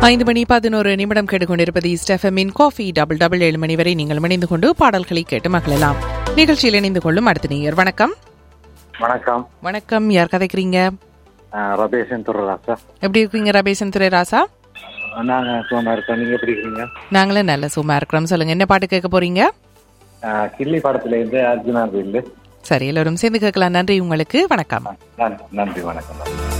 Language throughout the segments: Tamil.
ஐந்து மணி பதினோரு நிமிடம் கேட்டுக்கொண்டிருப்பது ஸ்டெஃபமின் காஃபி டபுள் டபுள் ஏழு மணி வரை நீங்கள் இணைந்து கொண்டு பாடல்களை கேட்டு மகிழலாம் நிகழ்ச்சியில் இணைந்து கொள்ளும் அடுத்த நேயர் வணக்கம் வணக்கம் வணக்கம் யார் கதைக்கிறீங்க அஹ் ரபேஷன் துறராசா எப்படி இருக்கீங்க ரபேசன் துரை ராசா நாங்க சும்மா இருக்கோம் நீங்க எப்படி இருக்கீங்க நாங்களும் நல்ல சும்மா இருக்கிறோம் சொல்லுங்க என்ன பாட்டு கேட்க போறீங்க அஹ் கிள்ளி படத்துல இருந்து அர்ஜுனா கோயில் சரி எல்லோரும் சேர்ந்து கேட்கலாம் நன்றி உங்களுக்கு வணக்கம் நன்றி வணக்கம்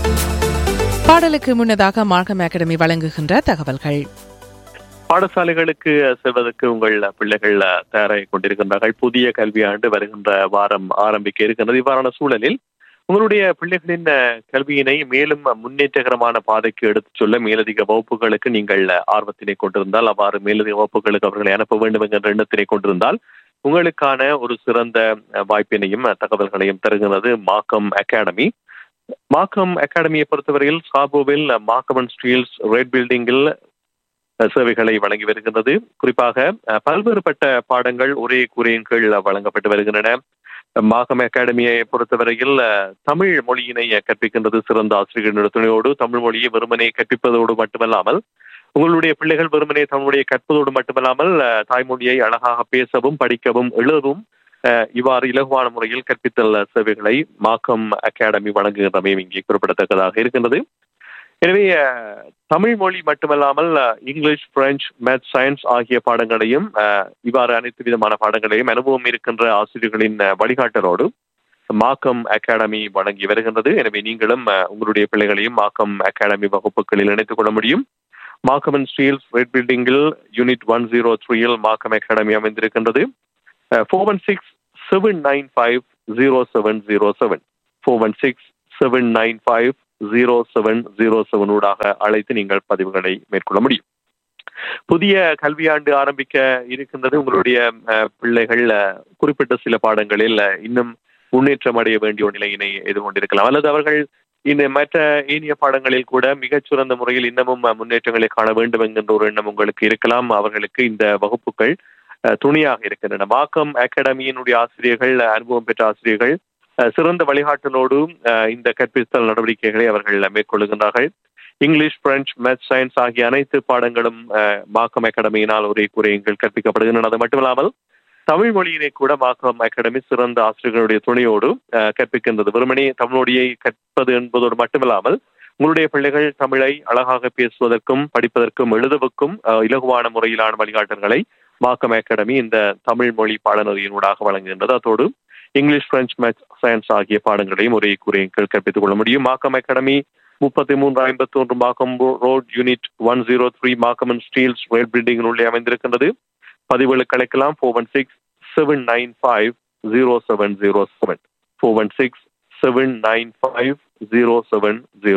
பாடலுக்கு முன்னதாக மார்க்கம் அகாடமி வழங்குகின்ற தகவல்கள் பாடசாலைகளுக்கு செல்வதற்கு உங்கள் பிள்ளைகள் தயாராகி கொண்டிருக்கின்றார்கள் புதிய கல்வியாண்டு வருகின்ற வாரம் ஆரம்பிக்க இருக்கின்றது இவ்வாறான சூழலில் உங்களுடைய பிள்ளைகளின் கல்வியினை மேலும் முன்னேற்றகரமான பாதைக்கு எடுத்துச் சொல்ல மேலதிக வகுப்புகளுக்கு நீங்கள் ஆர்வத்தினை கொண்டிருந்தால் அவ்வாறு மேலதிக வகுப்புகளுக்கு அவர்களை அனுப்ப வேண்டும் என்கின்ற எண்ணத்தினை கொண்டிருந்தால் உங்களுக்கான ஒரு சிறந்த வாய்ப்பினையும் தகவல்களையும் தருகிறது மாக்கம் அகாடமி மாக்கம் அகாடமியை பொறுத்தவரையில் சாபோவில் மாக்கமன் ஸ்டீல்ஸ் ரெட் பில்டிங்கில் சேவைகளை வழங்கி வருகின்றது குறிப்பாக பல்வேறுபட்ட பாடங்கள் ஒரே கூரையின் கீழ் வழங்கப்பட்டு வருகின்றன மாகம் அகாடமியை பொறுத்தவரையில் தமிழ் மொழியினை கற்பிக்கின்றது சிறந்த ஆசிரியர்கள் துணையோடு தமிழ் மொழியை வெறுமனை கற்பிப்பதோடு மட்டுமல்லாமல் உங்களுடைய பிள்ளைகள் வெறுமனே தமிழுடைய கற்பதோடு மட்டுமல்லாமல் தாய்மொழியை அழகாக பேசவும் படிக்கவும் எழுதவும் இவ்வாறு இலகுவான முறையில் கற்பித்தல் சேவைகளை மாக்கம் அகாடமி வழங்குகின்றமையும் இங்கே குறிப்பிடத்தக்கதாக இருக்கின்றது எனவே தமிழ் மொழி மட்டுமல்லாமல் இங்கிலீஷ் பிரெஞ்சு மேத்ஸ் சயின்ஸ் ஆகிய பாடங்களையும் இவ்வாறு அனைத்து விதமான பாடங்களையும் அனுபவம் இருக்கின்ற ஆசிரியர்களின் வழிகாட்டலோடு மாக்கம் அகாடமி வழங்கி வருகின்றது எனவே நீங்களும் உங்களுடைய பிள்ளைகளையும் மாக்கம் அகாடமி வகுப்புகளில் இணைத்துக் கொள்ள முடியும் மாக்கமன் ஸ்டீல்ஸ் ரெட் பில்டிங்கில் யூனிட் ஒன் ஜீரோ த்ரீயில் மாக்கம் அகாடமி அமைந்திருக்கின்றது four one six seven nine five zero seven zero seven four one six seven nine five zero seven zero seven ஊடாக அழைத்து நீங்கள் பதிவுகளை மேற்கொள்ள முடியும் புதிய கல்வியாண்டு ஆரம்பிக்க இருக்கின்றது உங்களுடைய பிள்ளைகள் குறிப்பிட்ட சில பாடங்களில் இன்னும் முன்னேற்றம் அடைய வேண்டிய ஒரு நிலையினை எதிர்கொண்டிருக்கலாம் அல்லது அவர்கள் இந்த மற்ற ஏனிய பாடங்களில் கூட மிகச்சிறந்த முறையில் இன்னமும் முன்னேற்றங்களை காண வேண்டும் என்கின்ற ஒரு எண்ணம் உங்களுக்கு இருக்கலாம் அவர்களுக்கு இந்த வகுப்புகள் துணையாக இருக்கின்றன மாக்கம் அகாடமியினுடைய ஆசிரியர்கள் அனுபவம் பெற்ற ஆசிரியர்கள் சிறந்த வழிகாட்டலோடு இந்த கற்பித்தல் நடவடிக்கைகளை அவர்கள் மேற்கொள்ளுகின்றார்கள் இங்கிலீஷ் பிரெஞ்சு மேத்ஸ் சயின்ஸ் ஆகிய அனைத்து பாடங்களும் மாக்கம் அகாடமியினால் ஒரே குறையங்கள் கற்பிக்கப்படுகின்றன அது மட்டுமில்லாமல் தமிழ் மொழியினை கூட மாக்கம் அகாடமி சிறந்த ஆசிரியர்களுடைய துணையோடு கற்பிக்கின்றது வெறுமனே தமிழ் மொழியை கற்பது என்பதோடு மட்டுமில்லாமல் உங்களுடைய பிள்ளைகள் தமிழை அழகாக பேசுவதற்கும் படிப்பதற்கும் எழுதுவதற்கும் இலகுவான முறையிலான வழிகாட்டல்களை மாக்கம் அகாடமி இந்த தமிழ் மொழி பாடநெறியினூடாக வழங்குகின்றது அதோடு இங்கிலீஷ் பிரெஞ்சு மேத்ஸ் சயின்ஸ் ஆகிய பாடங்களையும் ஒரே குறைகள் கற்பித்துக் கொள்ள முடியும் மாக்கம் அகாடமி முப்பத்தி மூன்று ஐம்பத்தி ஒன்று Markham road unit one zero three Markham Steeles red building உள்ளே அமைந்திருக்கின்றது பதிவுகளுக்கு அழைக்கலாம் four one six seven nine five zero seven zero seven four one six seven nine five zero seven zero